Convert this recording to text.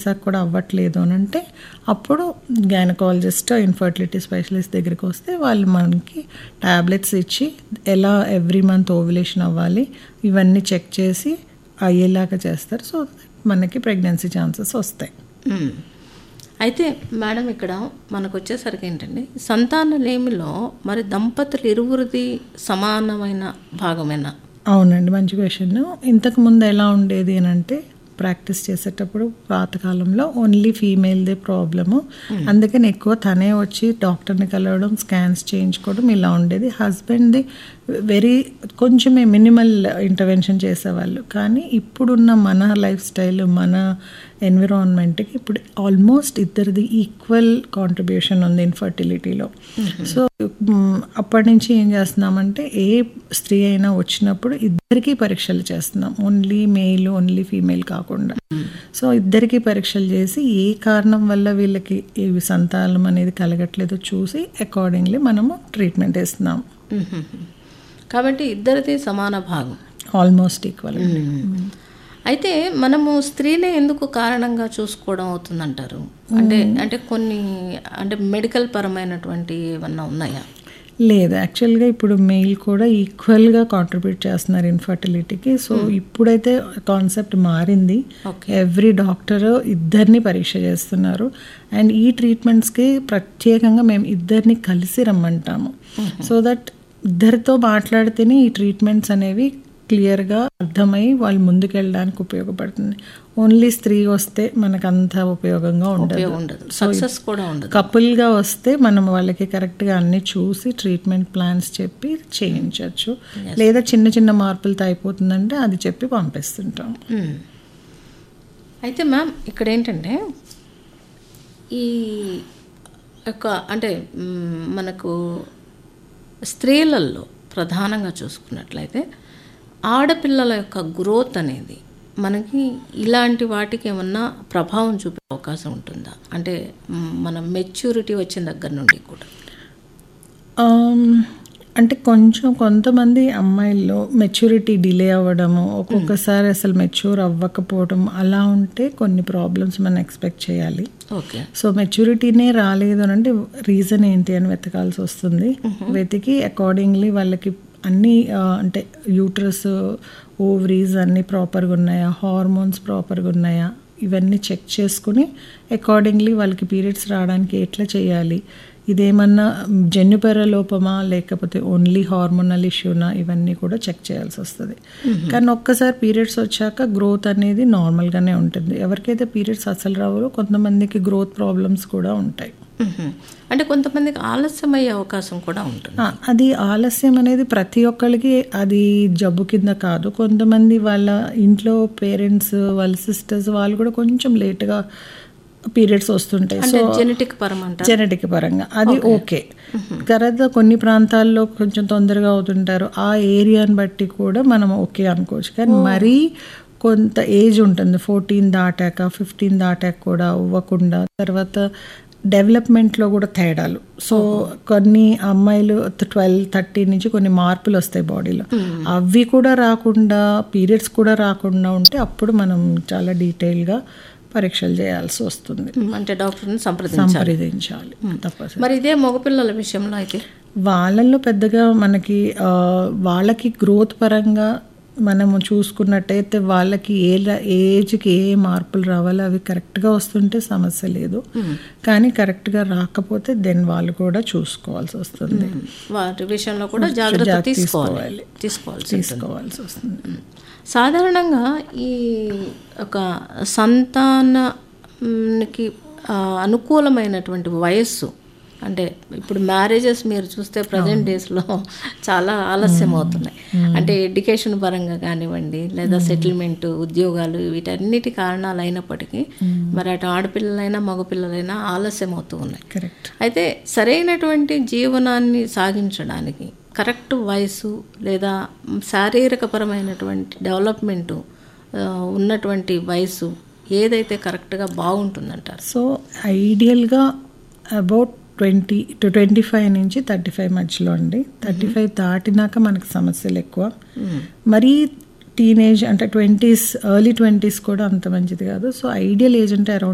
చేస్తాక కూడా అవ్వట్లేదు అని అంటే అప్పుడు గైనకాలజిస్ట్ ఇన్ఫర్టిలిటీ స్పెషలిస్ట్ దగ్గరికి వస్తే వాళ్ళు మనకి టాబ్లెట్స్ ఇచ్చి ఎలా ఎవ్రీ మంత్ ఓవ్యులేషన్ అవ్వాలి ఇవన్నీ చెక్ చేసి అయ్యేలాగా చేస్తారు సో మనకి ప్రెగ్నెన్సీ ఛాన్సెస్ వస్తాయి మ్మ్. అయితే మేడం ఇక్కడ మనకు వచ్చేసరికి ఏంటండి సంతానలేమిలో మరి దంపతులు ఇరువురిది సమానమైన భాగమేనా అవునండి మంచి క్వశ్చన్ ఇంతకు ముందు ఎలా ఉండేది అని అంటే ప్రాక్టీస్ చేసేటప్పుడు పాతకాలంలో ఓన్లీ ఫీమేల్దే ప్రాబ్లము అందుకని ఎక్కువ తనే వచ్చి డాక్టర్ని కలవడం స్కాన్స్ చేయించుకోవడం ఇలా ఉండేది హస్బెండ్ది వెరీ కొంచెమే మినిమల్ ఇంటర్వెన్షన్ చేసేవాళ్ళు కానీ ఇప్పుడున్న మన లైఫ్ స్టైల్ మన ఎన్విరాన్మెంట్కి ఇప్పుడు ఆల్మోస్ట్ ఇద్దరిది ఈక్వల్ కాంట్రిబ్యూషన్ ఉంది ఇన్ఫర్టిలిటీలో సో మ్, అప్పటి నుంచి ఏం చేస్తున్నామంటే ఏ స్త్రీ అయినా వచ్చినప్పుడు ఇద్దరికి పరీక్షలు చేస్తున్నాం ఓన్లీ మేల్ ఓన్లీ ఫీమేల్ కాకుండా సో ఇద్దరికి పరీక్షలు చేసి ఏ కారణం వల్ల వీళ్ళకి ఈ సంతానం అనేది కలగట్లేదో చూసి అకార్డింగ్లీ మనము ట్రీట్మెంట్ ఇస్తున్నాం మ్మ్. కాబట్టి ఇద్దరిది సమాన భాగం ఆల్మోస్ట్ ఈక్వల్ అయితే మనము స్త్రీనే ఎందుకు కారణంగా చూసుకోవడం అవుతుందంటారు అంటే అంటే కొన్ని అంటే మెడికల్ పరమైనటువంటి ఏమన్నా ఉన్నాయా లేదు యాక్చువల్గా ఇప్పుడు మెయిల్ కూడా ఈక్వల్గా కాంట్రిబ్యూట్ చేస్తున్నారు ఇన్ఫర్టిలిటీకి సో ఇప్పుడైతే కాన్సెప్ట్ మారింది ఎవ్రీ డాక్టర్ ఇద్దరిని పరీక్ష చేస్తున్నారు అండ్ ఈ ట్రీట్మెంట్స్కి ప్రత్యేకంగా మేము ఇద్దరిని కలిసి రమ్మంటాము సో దట్ ఇద్దరితో మాట్లాడితేనే ఈ ట్రీట్మెంట్స్ అనేవి క్లియర్గా అర్థమై వాళ్ళు ముందుకెళ్ళడానికి ఉపయోగపడుతుంది ఓన్లీ స్త్రీ వస్తే మనకు అంత ఉపయోగంగా ఉండదు ఉండదు సక్సెస్ కూడా ఉండదు కపుల్గా వస్తే మనం వాళ్ళకి కరెక్ట్గా అన్ని చూసి ట్రీట్మెంట్ ప్లాన్స్ చెప్పి చేయించవచ్చు లేదా చిన్న చిన్న మార్పులతో అయిపోతుందంటే అది చెప్పి పంపిస్తుంటాం మ్మ్. అయితే మ్యామ్ ఇక్కడ ఏంటంటే ఈ యొక్క అంటే మ్మ్, మనకు స్త్రీలలో ప్రధానంగా చూసుకున్నట్లయితే ఆడపిల్లల యొక్క గ్రోత్ అనేది మనకి ఇలాంటి వాటికి ఏమన్నా ప్రభావం చూపే అవకాశం ఉంటుందా అంటే మ్, మన మెచ్యూరిటీ వచ్చిన దగ్గర నుండి కూడా ఆమ్, అంటే కొంచెం కొంతమంది అమ్మాయిల్లో మెచ్యూరిటీ డిలే అవ్వడము ఒక్కొక్కసారి అసలు మెచ్యూర్ అవ్వకపోవడం అలా ఉంటే కొన్ని ప్రాబ్లమ్స్ మనం ఎక్స్పెక్ట్ చేయాలి ఓకే సో మెచ్యూరిటీనే రాలేదు అని అంటే రీజన్ ఏంటి అని వెతకాల్సి వస్తుంది వెతికి అకార్డింగ్లీ వాళ్ళకి అన్ని ఆ, అంటే యూట్రస్ ఓవరీస్ అన్నీ ప్రాపర్గా ఉన్నాయా హార్మోన్స్ ప్రాపర్గా ఉన్నాయా ఇవన్నీ చెక్ చేసుకుని అకార్డింగ్లీ వాళ్ళకి పీరియడ్స్ రావడానికి ఎట్లా చేయాలి ఇదేమన్నా జన్యుపర లోపమా లేకపోతే ఓన్లీ హార్మోనల్ ఇష్యూనా ఇవన్నీ కూడా చెక్ చేయాల్సి వస్తుంది కానీ ఒక్కసారి పీరియడ్స్ వచ్చాక గ్రోత్ అనేది నార్మల్గానే ఉంటుంది ఎవరికైతే పీరియడ్స్ అసలు రావో కొంతమందికి గ్రోత్ ప్రాబ్లమ్స్ కూడా ఉంటాయి మ్మ్. అంటే కొంతమందికి ఆలస్యం అయ్యే అవకాశం కూడా ఉంటుంది ఆ, అది ఆలస్యం అనేది ప్రతి ఒక్కరికి అది జబ్బు కింద కాదు కొంతమంది వాళ్ళ ఇంట్లో పేరెంట్స్ వాళ్ళ సిస్టర్స్ వాళ్ళు కూడా కొంచెం లేట్గా పీరియడ్స్ వస్తుంటాయి సో జెనెటిక్ పరం అంటారు జెనెటిక్ పరంగా అది ఓకే తర్వాత కొన్ని ప్రాంతాల్లో కొంచెం తొందరగా అవుతుంటారు ఆ ఏరియాని బట్టి కూడా మనం ఓకే అనుకోవచ్చు కానీ మరీ కొంత ఏజ్ ఉంటుంది ఫోర్టీన్ దాటాక ఫిఫ్టీన్ దాటాక కూడా అవ్వకుండా తర్వాత డెవలప్మెంట్లో కూడా తేడాలు సో కొన్ని అమ్మాయిలు ట్వెల్వ్ థర్టీన్ నుంచి కొన్ని మార్పులు వస్తాయి బాడీలో అవి కూడా రాకుండా పీరియడ్స్ కూడా రాకుండా ఉంటే అప్పుడు మనం చాలా డీటెయిల్గా పరీక్షలు చేయాల్సి వస్తుంది మ్మ్. అంటే డాక్టర్ని సంప్రదించాలి సంప్రదించాలి తప్పదు మరి ఇదే మగపిల్లల విషయంలో అయితే వాళ్ళల్లో పెద్దగా మనకి ఆ, వాళ్ళకి గ్రోత్ పరంగా మనము చూసుకున్నట్టయితే వాళ్ళకి ఏ ల- ఏ ఏజ్కి ఏ మార్పులు రావాలో అవి కరెక్ట్గా వస్తుంటే సమస్య లేదు కానీ కరెక్ట్గా రాకపోతే దెన్ వాళ్ళు కూడా చూసుకోవాల్సి వస్తుంది వాటి విషయంలో కూడా జాగ్రత్త తీసుకోవాలి తీసుకోవాల్సి ఉంటుంది. తీసుకోవాల్సి వస్తుంది సాధారణంగా ఈ ఒక సంతానానికి ఆ, అనుకూలమైనటువంటి వయస్సు అంటే ఇప్పుడు మ్యారేజెస్ మీరు చూస్తే ప్రజెంట్ డేస్లో చాలా ఆలస్యం అవుతున్నాయి అంటే ఎడ్యుకేషన్ పరంగా కానివ్వండి లేదా సెటిల్మెంట్ ఉద్యోగాలు వీటన్నిటి కారణాలు అయినప్పటికీ మరి అటు ఆడపిల్లలైనా మగపిల్లలైనా ఆలస్యం అవుతూ ఉన్నాయి కరెక్ట్ అయితే సరైనటువంటి జీవనాన్ని సాగించడానికి కరెక్ట్ వయసు లేదా శారీరకపరమైనటువంటి డెవలప్మెంటు ఆ, ఉన్నటువంటి వయసు ఏదైతే కరెక్ట్గా బాగుంటుందంటారు సో ఐడియల్గా about twenty to twenty five నుంచి థర్టీ ఫైవ్ మధ్యలో అండి థర్టీ ఫైవ్ దాటినాక మనకు సమస్యలు ఎక్కువ మరీ టీనేజ్ అంటే ట్వంటీస్ ఎర్లీ ట్వంటీస్ కూడా అంత మంచిది కాదు సో ఐడియల్ ఏజ్ అంటే అరౌండ్